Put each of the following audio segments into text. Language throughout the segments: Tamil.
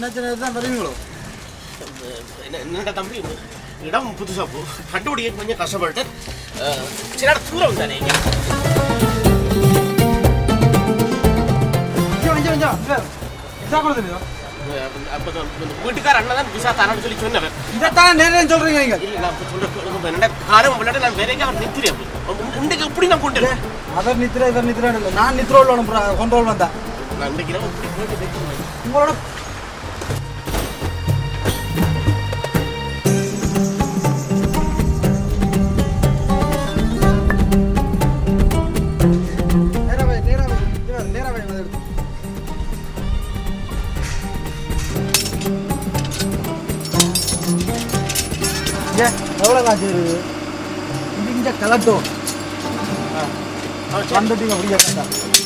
பிரச்சனை தான் வருவீங்களோ என்ன- என்னடா தம்பி இடம் புதுசா போ கண்டுபிடிக்க கொஞ்சம் கஷ்டப்பட்டு அஹ், சில இடம் தூரம் தானே இங்க. கொஞ்சம் கொஞ்சம் கொஞ்சம் சார் இதான் கொடுத்துருங்க அஹ், அப்ப இந்த- இந்த வீட்டுக்கார அண்ணன் தான் விசா தரான்னு சொல்லி சொன்னவன் இதைத்தானே நேரம் சொல்றீங்க நீங்க இல்ல நான் இப்ப சொல்ற என்னடா காலம் விளையாட நான் வேற எங்க நிற்கிறேன் அப்படி உண்டுக்கு எப்படி நான் கொண்டு வரேன்? அவர் நித்திர இவர் நித்திர இல்லை நான் நித்திரோல் கொண்டோல் வந்தேன் நான் இன்னைக்கு இரவு இப்படி போயிட்டு வைக்கிறேன். உங்களோட நேரா வை, நேரா வை. இங்க வா, நேரா வை, வந்து எடுத்து. ஏ, எவ்வளவு காசு இருக்குது இது இங்க கலட்டும் அவன் சரி. வந்துட்டீங்க அப்படியே கண்டா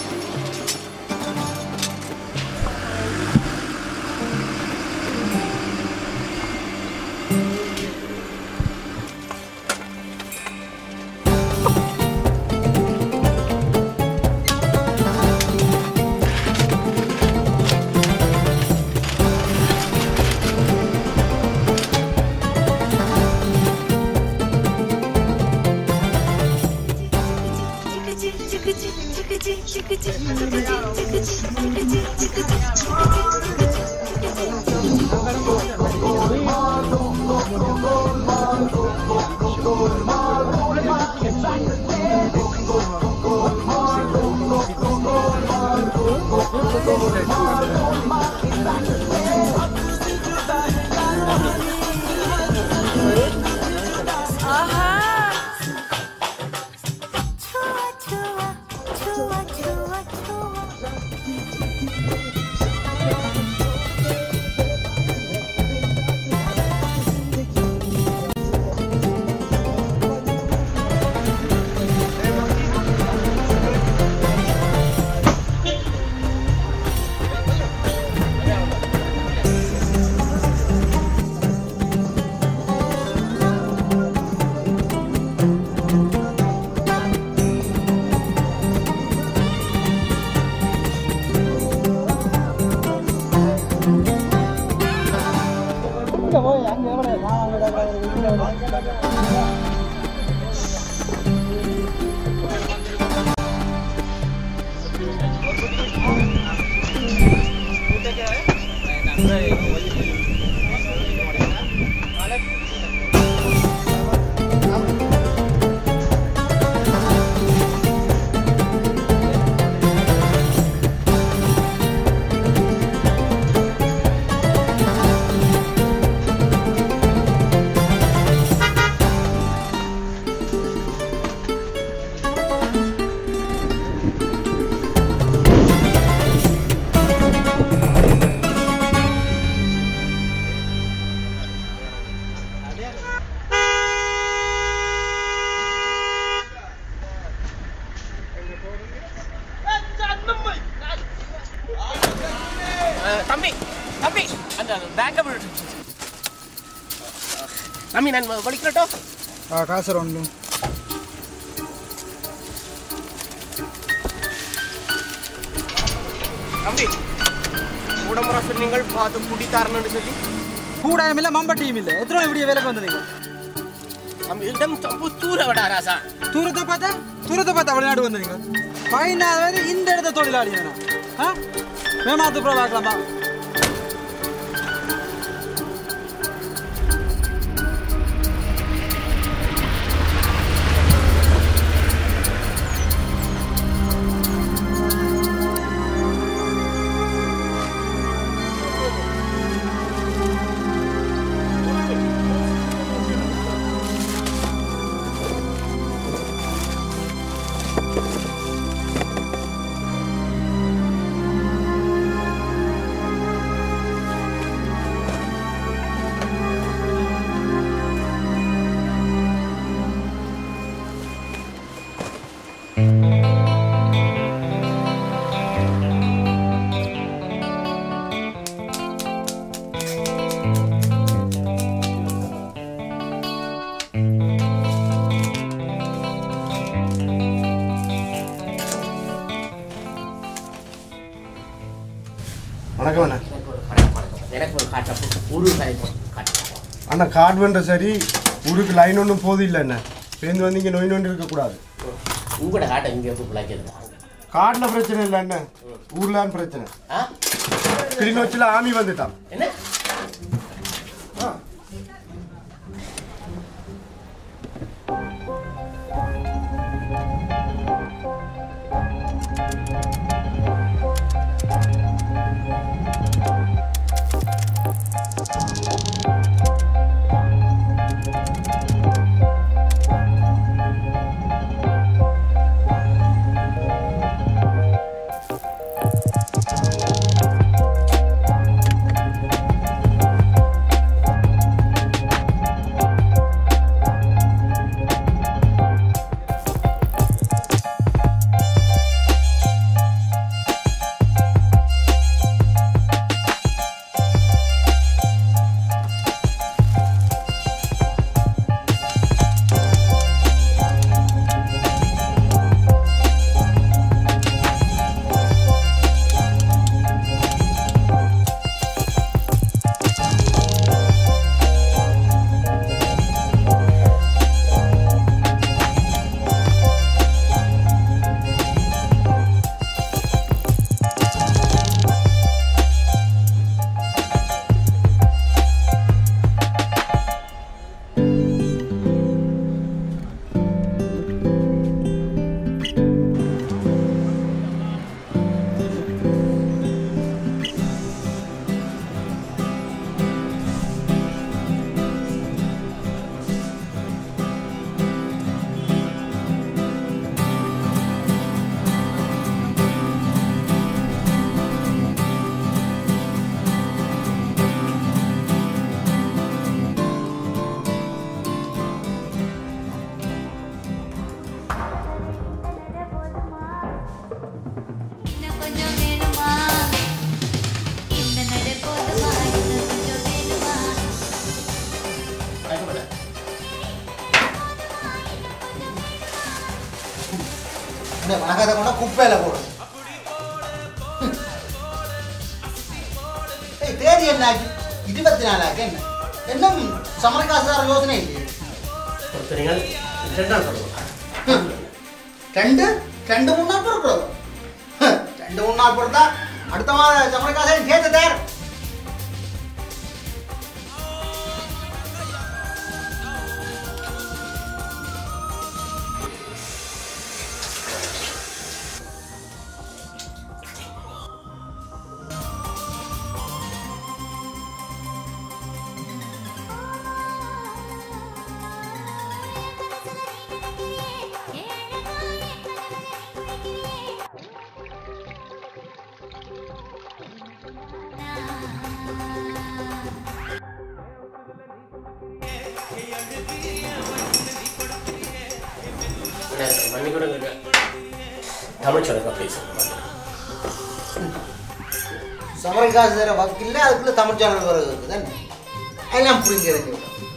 அஹ், தம்பி தம்பி அந்த பேக்கை விடு தம்பி நான் வலிக்கிறட்டோ ஆ காசு ஒன்று தம்பி உடம்புற சொன்னீங்கள் பார்த்து குடித்தாரன்னு சொல்லி கூடாயம் இல்லை மம்பட்டியும் இல்லை எத்தனை இப்படியே வேலைக்கு வந்தீங்க தம்பி இடம் தம்பு தூர விடா ராசா தூரத்தை பார்த்தா தூரத்தை பார்த்தா வெளிநாடு வந்தீங்க பதினாறு வயது இந்த இடத்த தொழிலாளி வேணா ஆ மேமாத்து ப்ரோ பார்க்கலாமா வணக்கம் அண்ணா எனக்கு ஒரு காட்டப்போ ஒரு காட்டு அண்ணா கார்டு வேண்ட சரி ஊருக்கு லைன் ஒன்றும் போதும் இல்லை என்ன பேருந்து வந்து இங்கே நோய் நோண்டி இருக்கக்கூடாது உங்களோட காட்டை இங்கே போய் பிழைக்கிறது காட்டில் பிரச்சனை இல்லை என்ன ஊர்லான்னு பிரச்சனை ஆ கிளிநொச்சியில் ஆமி வந்துட்டான் என்ன ஆ இன்னும் கொஞ்சம் வேணுமா இந்த நடை போதுமா இன்னும் கொஞ்சம் வேணுமா கஷ்டப்பட இந்த வணக்கத்தை கொண்டா குப்பையில போடு ஏய் தேதி என்ன ஆச்சு இருபத்தி நாலாக்கு என்ன இன்னும் சமரகாசார யோசனை இல்லையே ஒருத்தர்கள் ரெண்டாம் சொல்லுவாங்க ரெண்டு ரெண்டு மூணு நாள் பொறுக்கிறோம் ரெண்டு மூணு நாள் பொறுத்தா அடுத்த மாதம் சமரகாசம் சேர்த்து தேர் மன்னி கொடுங்க தமிழ் சொல்லுங்க ப்ளீஸ் சமரகாசார வக்கில்ல அதுக்குள்ள தமிழ் சேனல் வருது தானே எல்லாம் புரிஞ்சுறது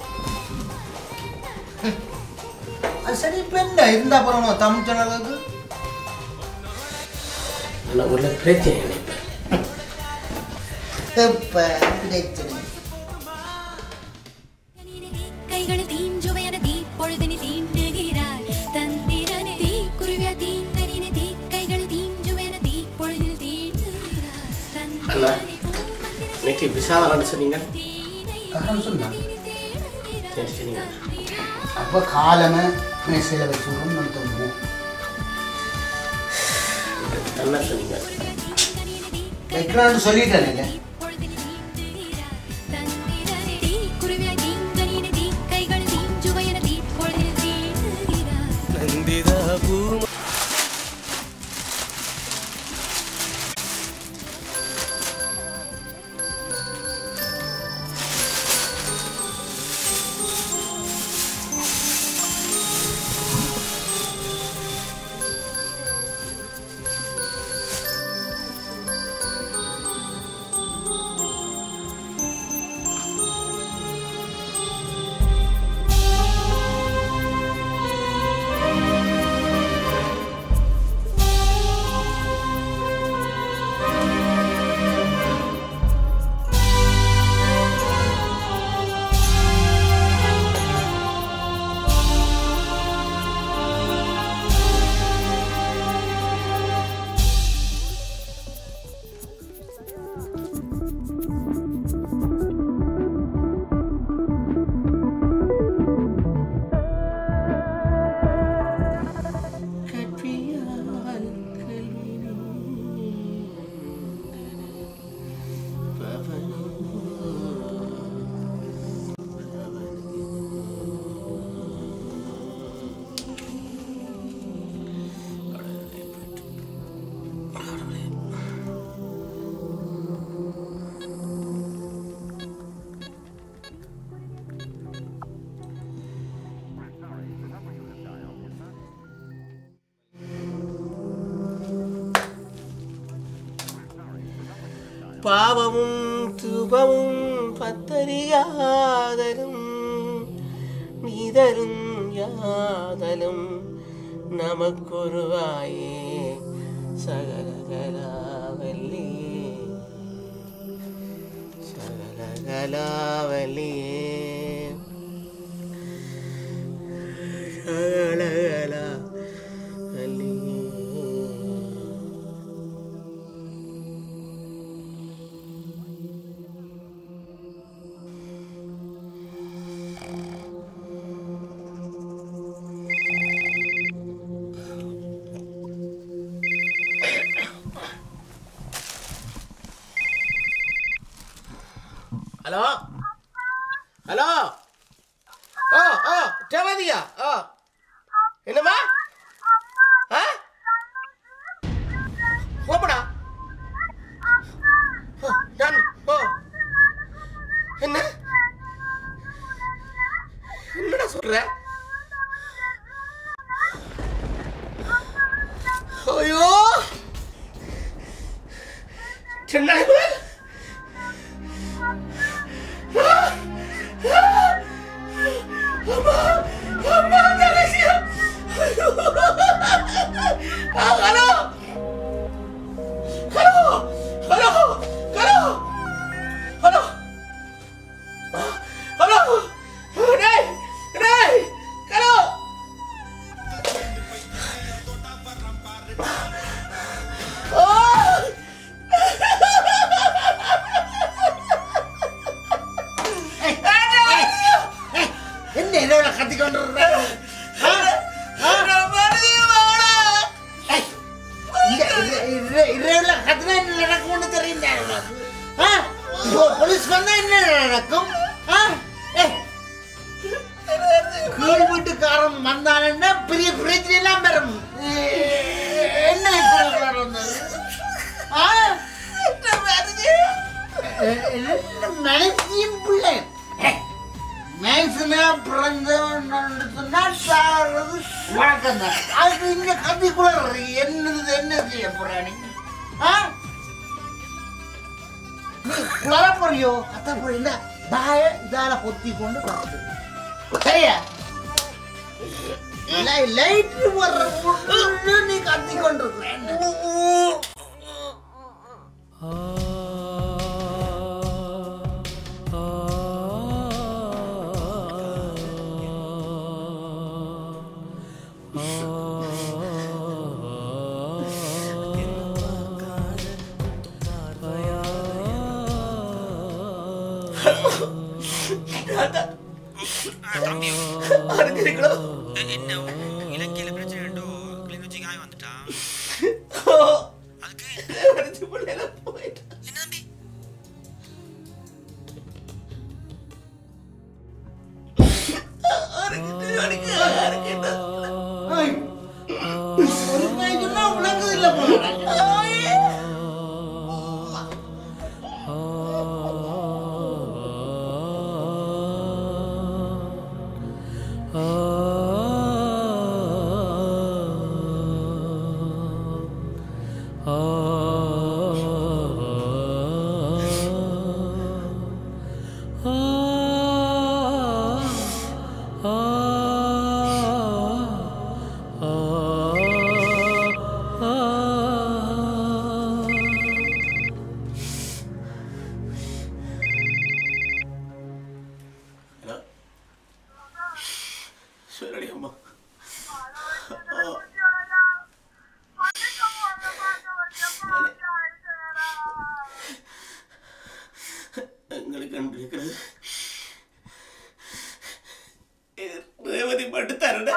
அது சரி இப்போ என்ன இருந்தா போறோம் தமிழ் சேனலுக்கு ஆனால் உள்ள பிரச்சனை இல்லை இப்போ இப்ப பிரச்சனை கைகள் தீஞ்சுவையன தீ பொழுதினி தீண்டுகிறாய் தந்திரனே தீ குருவியா தீந்தனின தீ கைகள் தீஞ்சுவையன தீ பொழுதினி தீண்டுகிறாய் அண்ணா தந்திரனே இன்னைக்கு விசாலான்னு சொன்னீங்க அதான் சொன்னா சரி சொன்னீங்க அப்போ காலமே மேசையில் வச்சு விடும் தோணும் நல்லா சொன்னீங்க வைக்கலாம்னு சொல்லிட்டேன் பொழுதினி தீண்டுகிறாய் தந்திரனே தீ குருவியா தீந்தனின தீ கைகள் தீஞ்சுவையன தீ பொழுதினி தீண்டுகிறாய் ஆ பாவமும் தூபமும் பத்தறியாதலும் நீதரும் யாதலும் நமக்கொருவாயே சகலகலாவல்லி சகலகலாவல்லியே சகலகலாவல்லியே ஹலோ ஹலோ ஓ ஓ ஜமதியா ஓ என்னம்மா ஆ ஓப்படா ஓ, நான் ஓ என்ன என்னடா சொல்ற ஐயோ சின்ன அம்மா தகசியா hello hello hello hello hello hello டேய் டேய் ஹலோ ஓ என்ன இரவுல கத்தி கொண்டு வர்ற? ஆ? ஆ? இந்த இர- இர- இரவுல கத்தினா என்ன நடக்கும்னு தெரியுமா உனக்கு? ஆ? போ- போலீஸ் வந்தா என்ன நடக்கும் ஆ? ஏய், கீழ் வீட்டுக்காரன் வந்தாங்கன்னா பெரிய பிரச்சனை எல்லாம் வரும் ஏ- என்ன இப்படி வந்தது? ஆ? எ- என்ன மனசியும் பிள்ளை ஏய், மேய்சனா பிறந்தவன் சொன்னால் சாகிறது வழக்கம் தான் அதுக்கு இங்க கத்திக்குள்ள என்னது என்ன செய்ய போற நீ ஆ? நீ குளர போறியோ கத்த போறீங்களா பாய இதால பொத்தி கொண்டு கத்து சரியா லைட் வர்ற பொண்ணு நீ கத்தி கொண்டு இருக்கிற என்ன? இருக்கிறீங்களோ என்ன இலங்கையில பிரச்சனை உண்டோ கிளிநொச்சி காய் வந்துட்டான் அதுக்கு அடிச்சு பிள்ளைல போயிட்டு என்ன தம்பி ஐய், ஒரு பையன் சொன்னா உனக்கு இல்ல போல சொல்லடி அம்மா எங்களுக்கு அன்பு இருக்கிறது இது ரேவதி மட்டும் தரட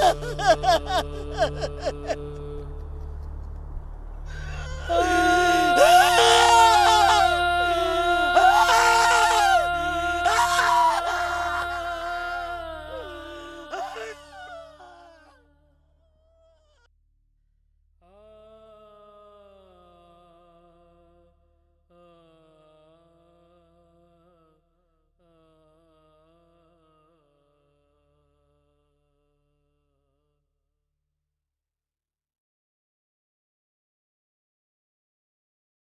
ஆ